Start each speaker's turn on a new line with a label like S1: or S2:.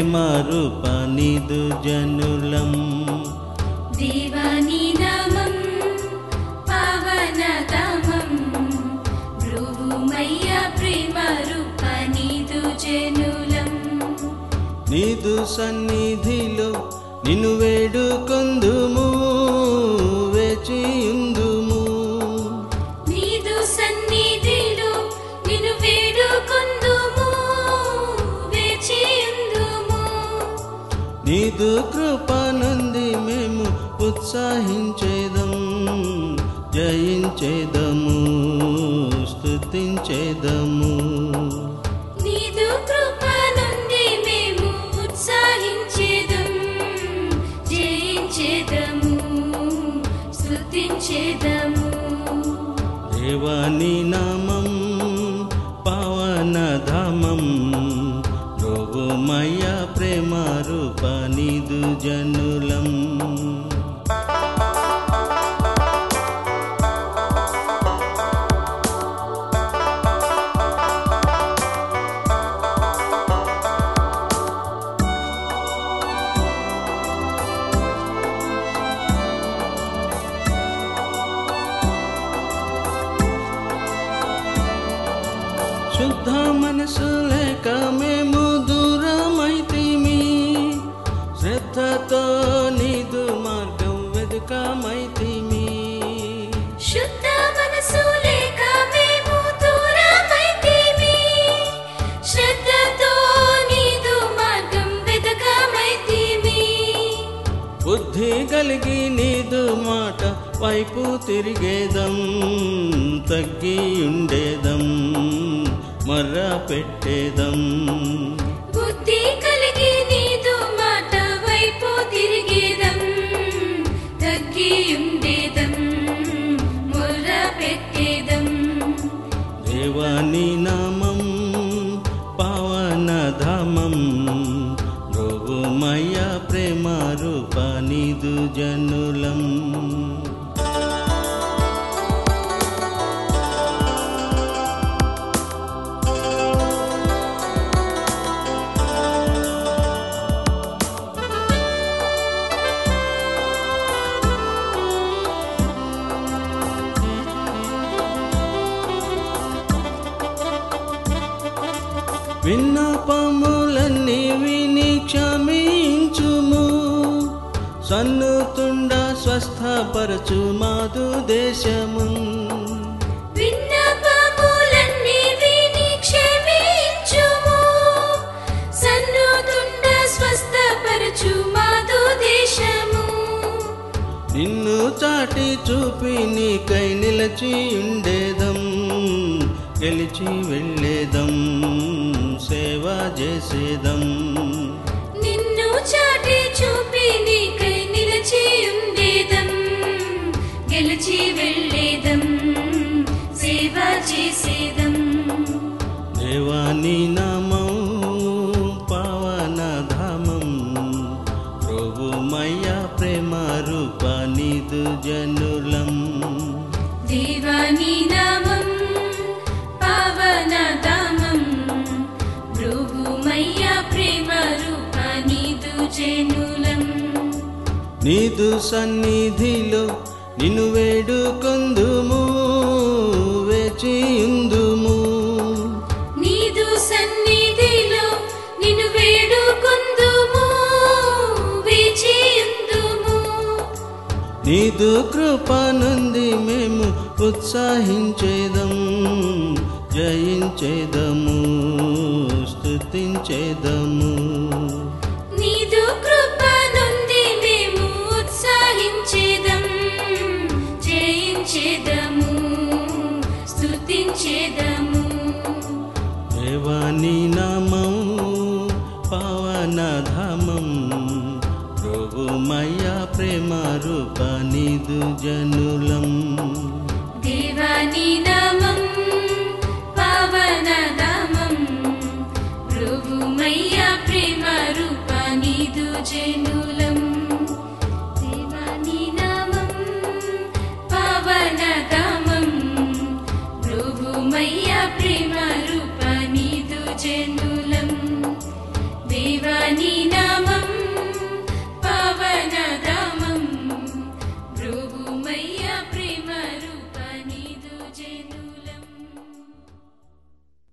S1: ప్రేమ రూప నిదు జనులం
S2: దేవాని నామం పవనతమం భృగుమయ్య ప్రేమ రూప నీదు జనులం
S1: నీదు సన్నిధిలో నిన్ను వేడుకొందుము వేచియుందుము
S2: నీదు సన్నిధిలో నిన్ను వేడుకొందుము వేచియుందుము
S1: నీదు కృప నుండి మేము ఉత్సాహించేదం జయించేదము స్తుతించేదము
S2: నీదు కృప నుండి మేము ఉత్సాహించేదం జయించేదము స్తుతించేదము
S1: దేవాని నామం పవనధామం రోగుమయ ప్రేమ రూప నిదు జనులం శుద్ధ మనసు లేక మేము దూరమైతిమి శ్రద్ధతో నీదు మార్గం వెదుకమైతిమి
S2: శుద్ధ మనసు లేక మేము దూరమైతిమి శ్రద్ధతో నీదు మార్గం వెతకమైతిమి
S1: బుద్ధి కలిగి నీదు మాట వైపు తిరిగేదం తగ్గి ఉండేదం మర్ర పెట్టేదం
S2: బుద్ధి కలిగి నీదు మాట వైపు తిరిగేదం తగ్గి ఉండేదం మొర్ర పెట్టేదం
S1: దేవాని నామం పవనధామం రోగుమయ ప్రేమ రూప నిదు జనులం విన్నపములన్నీ విని క్షమించుము సన్నుతుండ స్వస్థపరచు మాదు దేశము
S2: విన్నపములన్నీ విని క్షమించుము సన్నుతుండ స్వస్థపరచు మాదు దేశము
S1: నిన్ను చాటి చూపి నీకై నిలచి ఉండేదం గెలిచి వెళ్ళేదం సేవ చేసేదం
S2: నిన్ను చాటి చూపి నీకై నిలిచి ఉండేదం గెలిచి వెళ్ళేదం సేవ చేసేదం
S1: దేవాని నామం పవనధామం ప్రభుమయ ప్రేమ రూప నిదు జనులం
S2: దేవాని నామం పవనధామం భృగుమయ్య ప్రేమ రూప నీదు జనులం
S1: నీదు సన్నిధిలో నిన్ను వేడుకొందుము వేచియుందుము
S2: నీదు సన్నిధిలో నిన్ను వేడుకొందుము వేచియుందుము
S1: నీదు కృప నుండి మేము ఉత్సాహించేదం జయించేదము స్తుతించేదము
S2: నీదు కృప నుండి మేము ఉత్సాహించేదం జయించేదము స్తుతించేదము
S1: దేవాని నామం పవనధామం ప్రభుమయ ప్రేమ రూప నిదు జనులం
S2: దేవాని నామం